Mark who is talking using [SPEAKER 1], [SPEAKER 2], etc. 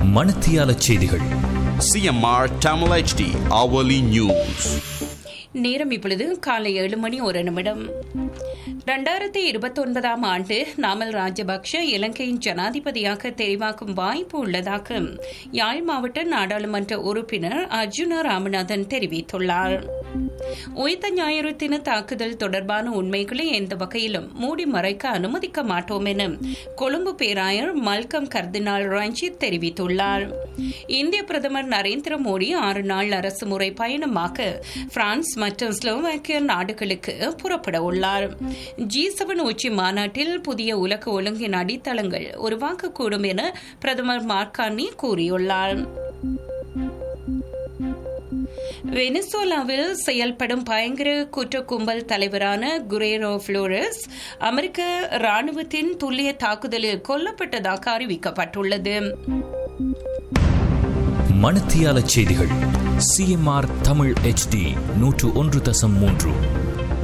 [SPEAKER 1] மணத்தியால செய்திகள்
[SPEAKER 2] CMR Tamil HD hourly news.
[SPEAKER 3] நேரம் இப்பொழுது காலை ஏழு மணி ஒரு நிமிடம் ரெண்டாயிரத்தி இருபத்தொன்பதாம் ஆண்டு நாமல் ராஜபக்ஷ இலங்கையின் ஜனாதிபதியாக தெரிவாக்கும் வாய்ப்பு உள்ளதாக யாழ் மாவட்ட நாடாளுமன்ற உறுப்பினர் அர்ஜுன ராமநாதன் தெரிவித்துள்ளார் உயிர்த்த ஞாயிறு தின தாக்குதல் தொடர்பான உண்மைகளை எந்த வகையிலும் மூடி மறைக்க அனுமதிக்க மாட்டோம் என கொழும்பு பேராயர் மல்கம் கர்தினால் ரஞ்சித் தெரிவித்துள்ளார் இந்திய பிரதமர் நரேந்திர மோடி ஆறு நாள் அரசுமுறை பயணமாக பிரான்ஸ் மற்றும் ஸ்லோவாக்கிய நாடுகளுக்கு புறப்பட உள்ளார் ஜி செவன் உச்சி மாநாட்டில் புதிய உலக ஒழுங்கின் அடித்தளங்கள் உருவாக்கக்கூடும் என பிரதமர் மார்கானி கூறியுள்ளார் வெனிசுலாவில் செயல்படும் பயங்கர குற்ற கும்பல் தலைவரான குரேரோ புளோரஸ் அமெரிக்க ராணுவத்தின் துல்லிய தாக்குதலில் கொல்லப்பட்டதாக அறிவிக்கப்பட்டுள்ளது
[SPEAKER 1] மணத்தியால செய்திகள் சிஎம்ஆர் தமிழ் HD நூற்று ஒன்று தசம் மூன்று